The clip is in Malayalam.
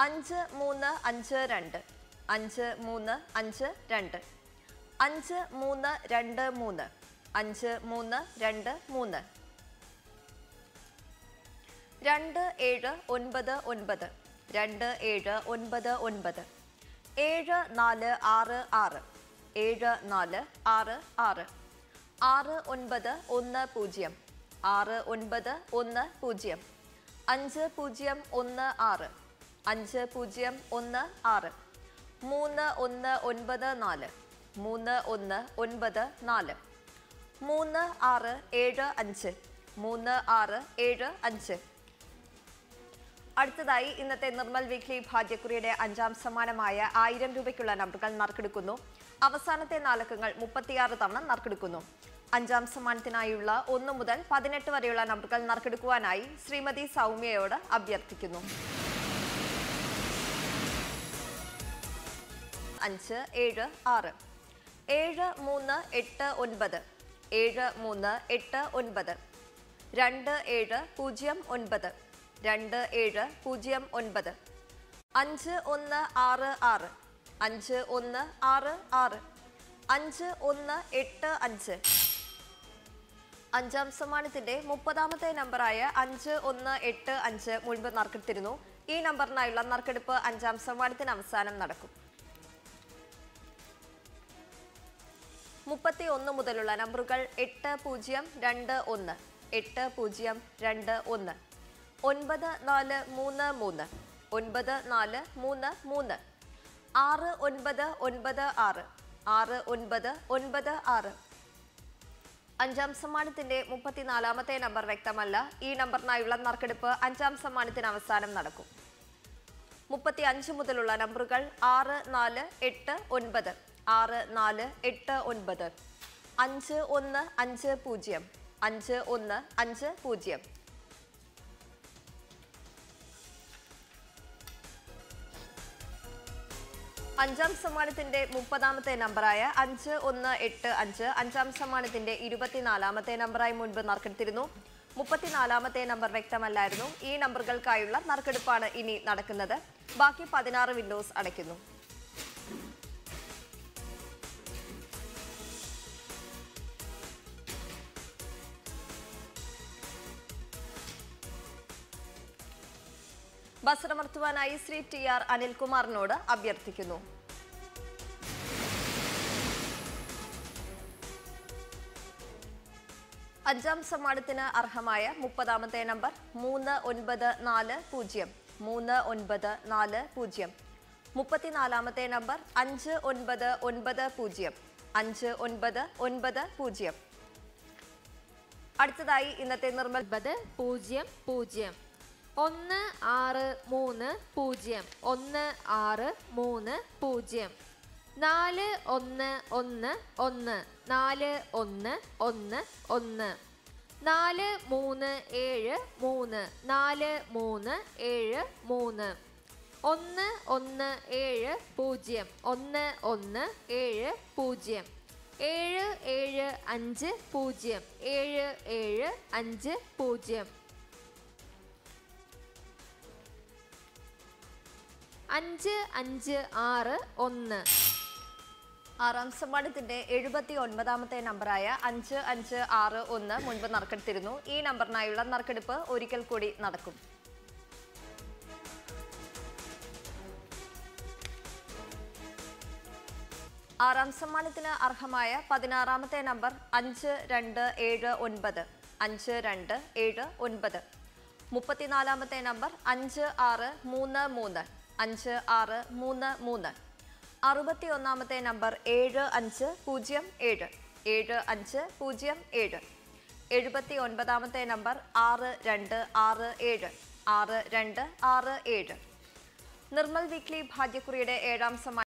അഞ്ച് മൂന്ന് അഞ്ച് രണ്ട് അഞ്ച് മൂന്ന് അഞ്ച് രണ്ട് അഞ്ച് മൂന്ന് രണ്ട് മൂന്ന് അഞ്ച് മൂന്ന് രണ്ട് മൂന്ന് രണ്ട് ഏഴ് ഒൻപത് ഒൻപത് രണ്ട് ഏഴ് ഒൻപത് ഒൻപത് ഏഴ് നാല് ആറ് ആറ് ഏഴ് നാല് ആറ് ആറ് ആറ് ഒൻപത് ഒന്ന് പൂജ്യം ആറ് ഒൻപത് ഒന്ന് പൂജ്യം അഞ്ച് പൂജ്യം ഒന്ന് ആറ് അഞ്ച് പൂജ്യം ഒന്ന് ആറ് മൂന്ന് ഒന്ന് ഒൻപത് നാല് മൂന്ന് ഒന്ന് ഒൻപത് നാല് മൂന്ന് ആറ് ഏഴ് അഞ്ച് മൂന്ന് ആറ് ഏഴ് അഞ്ച് അടുത്തതായി ഇന്നത്തെ നിർമ്മൽ വീക്ക്ലി ഭാഗ്യക്കുറിയുടെ അഞ്ചാം സമ്മാനമായ ആയിരം രൂപയ്ക്കുള്ള നമ്പറുകൾ നറുക്കെടുക്കുന്നു അവസാനത്തെ നാലക്കങ്ങൾ മുപ്പത്തിയാറ് തവണ നറുക്കെടുക്കുന്നു അഞ്ചാം സമ്മാനത്തിനായുള്ള ഒന്ന് മുതൽ പതിനെട്ട് വരെയുള്ള നമ്പറുകൾ നറുക്കെടുക്കുവാനായി ശ്രീമതി സൗമ്യയോട് അഭ്യർത്ഥിക്കുന്നു അഞ്ച് ഏഴ് ആറ് ഏഴ് മൂന്ന് എട്ട് ഒൻപത് ഏഴ് മൂന്ന് എട്ട് ഒൻപത് രണ്ട് ഏഴ് പൂജ്യം ഒൻപത് രണ്ട് ഏഴ് പൂജ്യം ഒൻപത് അഞ്ച് ഒന്ന് ആറ് ആറ് അഞ്ച് ഒന്ന് ആറ് ആറ് അഞ്ച് ഒന്ന് എട്ട് അഞ്ച് അഞ്ചാം സമ്മാനത്തിന്റെ മുപ്പതാമത്തെ നമ്പറായ അഞ്ച് ഒന്ന് എട്ട് അഞ്ച് മുൻപ് നറുക്കെടുത്തിരുന്നു ഈ നമ്പറിനായുള്ള നറുക്കെടുപ്പ് അഞ്ചാം സമ്മാനത്തിന് അവസാനം നടക്കും മുപ്പത്തി ഒന്ന് മുതലുള്ള നമ്പറുകൾ എട്ട് പൂജ്യം രണ്ട് ഒന്ന് എട്ട് പൂജ്യം രണ്ട് ഒന്ന് ഒൻപത് നാല് മൂന്ന് മൂന്ന് ഒൻപത് നാല് മൂന്ന് മൂന്ന് ആറ് ഒൻപത് ഒൻപത് ആറ് ആറ് ഒൻപത് ഒൻപത് ആറ് അഞ്ചാം സമ്മാനത്തിന്റെ മുപ്പത്തിനാലാമത്തെ നമ്പർ വ്യക്തമല്ല ഈ നമ്പറിനായുള്ള നറുക്കെടുപ്പ് അഞ്ചാം സമ്മാനത്തിന് അവസാനം നടക്കും മുപ്പത്തി അഞ്ച് മുതലുള്ള നമ്പറുകൾ ആറ് നാല് എട്ട് ഒൻപത് ആറ് നാല് എട്ട് ഒൻപത് അഞ്ച് ഒന്ന് അഞ്ച് പൂജ്യം അഞ്ച് ഒന്ന് അഞ്ച് പൂജ്യം അഞ്ചാം സമ്മാനത്തിന്റെ മുപ്പതാമത്തെ നമ്പറായ അഞ്ച് ഒന്ന് എട്ട് അഞ്ച് അഞ്ചാം സമ്മാനത്തിന്റെ ഇരുപത്തിനാലാമത്തെ നമ്പറായി മുൻപ് നറുക്കെടുത്തിരുന്നു മുപ്പത്തിനാലാമത്തെ നമ്പർ വ്യക്തമല്ലായിരുന്നു ഈ നമ്പറുകൾക്കായുള്ള നറുക്കെടുപ്പാണ് ഇനി നടക്കുന്നത് ബാക്കി പതിനാറ് വിൻഡോസ് അടയ്ക്കുന്നു ബസ്രമർത്തുവാനായി ശ്രീ ടി ആർ അനിൽകുമാറിനോട് അഭ്യർത്ഥിക്കുന്നു അഞ്ചാം സമ്മാനത്തിന് അർഹമായ മുപ്പതാമത്തെ നമ്പർ മൂന്ന് ഒൻപത് നാല് പൂജ്യം മൂന്ന് ഒൻപത് നാല് പൂജ്യം മുപ്പത്തിനാലാമത്തെ നമ്പർ അഞ്ച് ഒൻപത് ഒൻപത് പൂജ്യം അഞ്ച് ഒൻപത് ഒൻപത് പൂജ്യം അടുത്തതായി ഇന്നത്തെ നിർമ്മൽ ഒൻപത് പൂജ്യം പൂജ്യം ഒന്ന് ആറ് മൂന്ന് പൂജ്യം ഒന്ന് ആറ് മൂന്ന് പൂജ്യം നാല് ഒന്ന് ഒന്ന് ഒന്ന് നാല് ഒന്ന് ഒന്ന് ഒന്ന് നാല് മൂന്ന് ഏഴ് മൂന്ന് നാല് മൂന്ന് ഏഴ് മൂന്ന് ഒന്ന് ഒന്ന് ഏഴ് പൂജ്യം ഒന്ന് ഒന്ന് ഏഴ് പൂജ്യം ഏഴ് ഏഴ് അഞ്ച് പൂജ്യം ഏഴ് ഏഴ് അഞ്ച് പൂജ്യം അഞ്ച് അഞ്ച് ആറ് ഒന്ന് ആറാം സമ്മാനത്തിന്റെ എഴുപത്തി ഒൻപതാമത്തെ നമ്പറായ അഞ്ച് അഞ്ച് ആറ് ഒന്ന് മുൻപ് നറുക്കെടുത്തിരുന്നു ഈ നമ്പറിനായുള്ള നറുക്കെടുപ്പ് ഒരിക്കൽ കൂടി നടക്കും ആറാം സമ്മാനത്തിന് അർഹമായ പതിനാറാമത്തെ നമ്പർ അഞ്ച് രണ്ട് ഏഴ് ഒൻപത് അഞ്ച് രണ്ട് ഏഴ് ഒൻപത് മുപ്പത്തിനാലാമത്തെ നമ്പർ അഞ്ച് ആറ് മൂന്ന് മൂന്ന് അഞ്ച് ആറ് മൂന്ന് മൂന്ന് അറുപത്തി ഒന്നാമത്തെ നമ്പർ ഏഴ് അഞ്ച് പൂജ്യം ഏഴ് ഏഴ് അഞ്ച് പൂജ്യം ഏഴ് എഴുപത്തി ഒൻപതാമത്തെ നമ്പർ ആറ് രണ്ട് ആറ് ഏഴ് ആറ് രണ്ട് ആറ് ഏഴ് നിർമ്മൽ വീക്ക്ലി ഭാഗ്യക്കുറിയുടെ ഏഴാം സമ്മാനം